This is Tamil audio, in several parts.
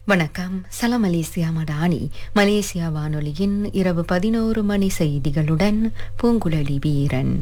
வணக்கம் சலாம் மலேசியா மடானி மலேசியா வானொலியின் இரவு பதினோரு மணி செய்திகளுடன் பூங்குழலி வீரன்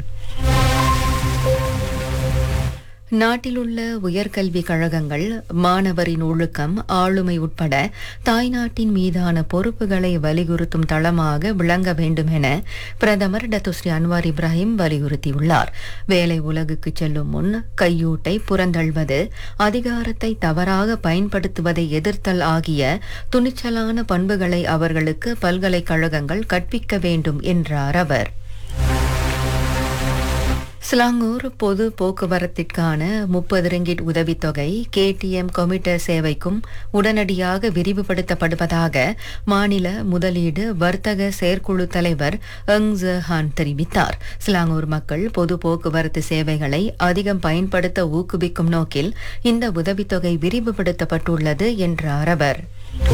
நாட்டிலுள்ள உயர்கல்வி கழகங்கள் மாணவரின் ஒழுக்கம் ஆளுமை உட்பட தாய்நாட்டின் மீதான பொறுப்புகளை வலியுறுத்தும் தளமாக விளங்க வேண்டும் என பிரதமர் டத்துஸ்ரீ அன்வார் இப்ராஹிம் வலியுறுத்தியுள்ளார் வேலை உலகுக்கு செல்லும் முன் கையூட்டை புறந்தள்வது அதிகாரத்தை தவறாக பயன்படுத்துவதை எதிர்த்தல் ஆகிய துணிச்சலான பண்புகளை அவர்களுக்கு பல்கலைக்கழகங்கள் கற்பிக்க வேண்டும் என்றார் அவர் ஸ்லாங்கூர் பொது போக்குவரத்திற்கான முப்பது ரிங்கிட் உதவித்தொகை கேடிஎம் கொமிட்டர் சேவைக்கும் உடனடியாக விரிவுபடுத்தப்படுவதாக மாநில முதலீடு வர்த்தக செயற்குழு தலைவர் எங் ஜஹான் தெரிவித்தார் ஸ்லாங்கூர் மக்கள் பொது போக்குவரத்து சேவைகளை அதிகம் பயன்படுத்த ஊக்குவிக்கும் நோக்கில் இந்த உதவித்தொகை விரிவுபடுத்தப்பட்டுள்ளது என்றார் அவர்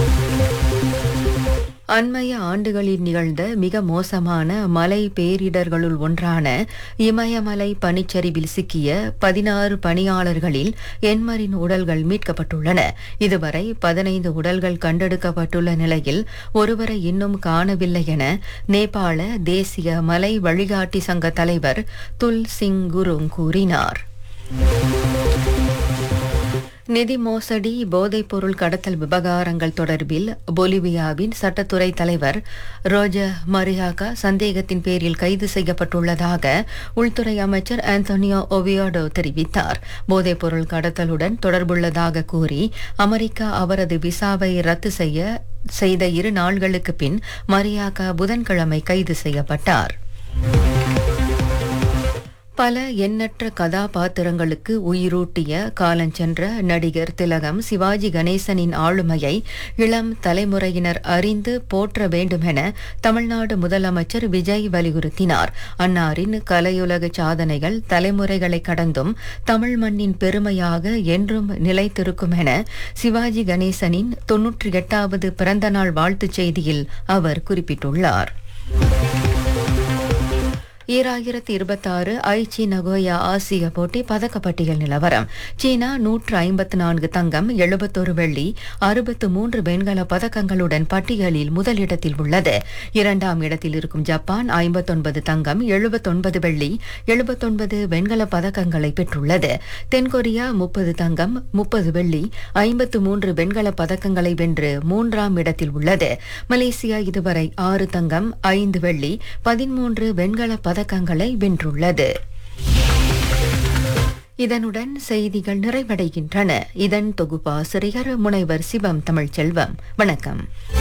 அண்மைய ஆண்டுகளில் நிகழ்ந்த மிக மோசமான மலை பேரிடர்களுள் ஒன்றான இமயமலை பனிச்சரிவில் சிக்கிய பதினாறு பணியாளர்களில் எண்மரின் உடல்கள் மீட்கப்பட்டுள்ளன இதுவரை பதினைந்து உடல்கள் கண்டெடுக்கப்பட்டுள்ள நிலையில் ஒருவரை இன்னும் காணவில்லை என நேபாள தேசிய மலை வழிகாட்டி சங்க தலைவர் துல் சிங் குருங் கூறினார் நிதி மோசடி போதைப்பொருள் கடத்தல் விவகாரங்கள் தொடர்பில் பொலிவியாவின் சட்டத்துறை தலைவர் ரோஜர் மரியாகா சந்தேகத்தின் பேரில் கைது செய்யப்பட்டுள்ளதாக உள்துறை அமைச்சர் ஆந்தோனியோ ஒவியோடோ தெரிவித்தார் போதைப்பொருள் கடத்தலுடன் தொடர்புள்ளதாக கூறி அமெரிக்கா அவரது விசாவை ரத்து செய்ய செய்த இரு நாள்களுக்கு பின் மரியாகா புதன்கிழமை கைது செய்யப்பட்டார் பல எண்ணற்ற கதாபாத்திரங்களுக்கு உயிரூட்டிய காலஞ்சென்ற நடிகர் திலகம் சிவாஜி கணேசனின் ஆளுமையை இளம் தலைமுறையினர் அறிந்து போற்ற வேண்டுமென தமிழ்நாடு முதலமைச்சர் விஜய் வலியுறுத்தினார் அன்னாரின் கலையுலக சாதனைகள் தலைமுறைகளை கடந்தும் தமிழ் மண்ணின் பெருமையாக என்றும் நிலைத்திருக்கும் என சிவாஜி கணேசனின் தொன்னூற்றி எட்டாவது பிறந்தநாள் வாழ்த்துச் செய்தியில் அவர் குறிப்பிட்டுள்ளார் ஈராயிரத்தி இருபத்தாறு ஐச்சி நகோயா ஆசிய போட்டி பதக்கப்பட்டியல் நிலவரம் சீனா நூற்று ஐம்பத்து நான்கு தங்கம் எழுபத்தொரு வெள்ளி அறுபத்து மூன்று வெண்கல பதக்கங்களுடன் பட்டியலில் முதலிடத்தில் உள்ளது இரண்டாம் இடத்தில் இருக்கும் ஜப்பான் ஐம்பத்தொன்பது தங்கம் எழுபத்தொன்பது வெள்ளி எழுபத்தொன்பது வெண்கல பதக்கங்களை பெற்றுள்ளது தென்கொரியா முப்பது தங்கம் முப்பது வெள்ளி ஐம்பத்து மூன்று வெண்கல பதக்கங்களை வென்று மூன்றாம் இடத்தில் உள்ளது மலேசியா இதுவரை ஆறு தங்கம் ஐந்து வெள்ளி பதிமூன்று வெண்கல பதக்கங்களை வென்றுள்ளது இதனுடன் செய்திகள் நிறைவடைகின்றன இதன் தொகுப்பாசிரியர் முனைவர் சிவம் தமிழ்ச்செல்வம் வணக்கம்